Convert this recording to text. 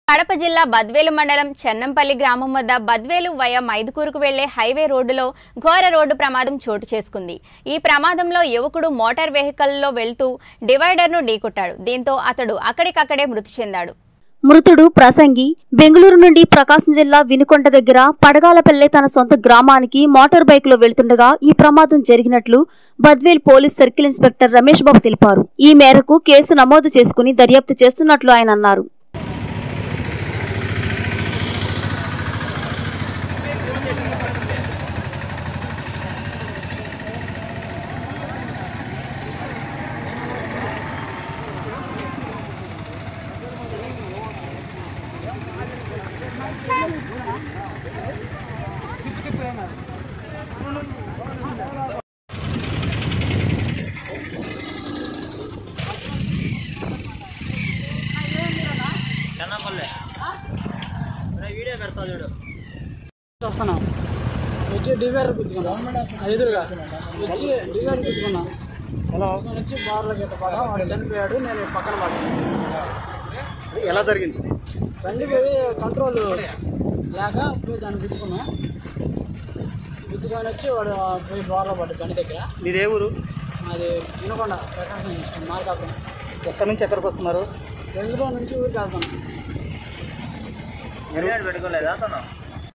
కడప జిల్లా బద్వేలు మండలం చెన్నంపల్లి గ్రామం వద్ద బద్వేలు వయ మైదుకూరుకు వెళ్లే హైవే రోడ్డులో ఘోర రోడ్డు ప్రమాదం చోటు చేసుకుంది ఈ ప్రమాదంలో యువకుడు మోటార్ వెహికల్లో వెళ్తూ డివైడర్ను ఢీకొట్టాడు దీంతో అతడు అక్కడికక్కడే మృతి చెందాడు మృతుడు ప్రసంగి బెంగళూరు నుండి ప్రకాశం జిల్లా వినుకొండ దగ్గర పడగాలపల్లె తన సొంత గ్రామానికి మోటార్ బైక్ లో వెళ్తుండగా ఈ ప్రమాదం జరిగినట్లు Badvel police circle inspector Ramesh Babu తెలిపారు ఈ మేరకు కేసు నమోదు చేసుకుని దర్యాప్తు చేస్తున్నట్లు ఆయన అన్నారు వస్తున్నా వచ్చి డివైడర్ గుద్దుకున్నా ఎదురుగా వచ్చి డివైడర్ గుద్దుకున్నా అలా వచ్చి బార్లో గిట్ట పడా వాడు చనిపోయాడు నేను పక్కన పడ్డాను ఎలా జరిగింది బండి పోయి కంట్రోల్ లేక పోయి దాన్ని గుద్దుకున్నా గుద్దుకొని వచ్చి వాడు పోయి బార్లో పడ్డాడు బండి దగ్గర మీదే ఊరు అది వినకొండ ప్రకాశం ఇష్టం మార్కాపురం ఎక్కడి నుంచి ఎక్కడికి వస్తున్నారు బెంగళూరు నుంచి ఊరికి వెళ్తాను హెల్మెట్ పెట్టుకోలేదా అతను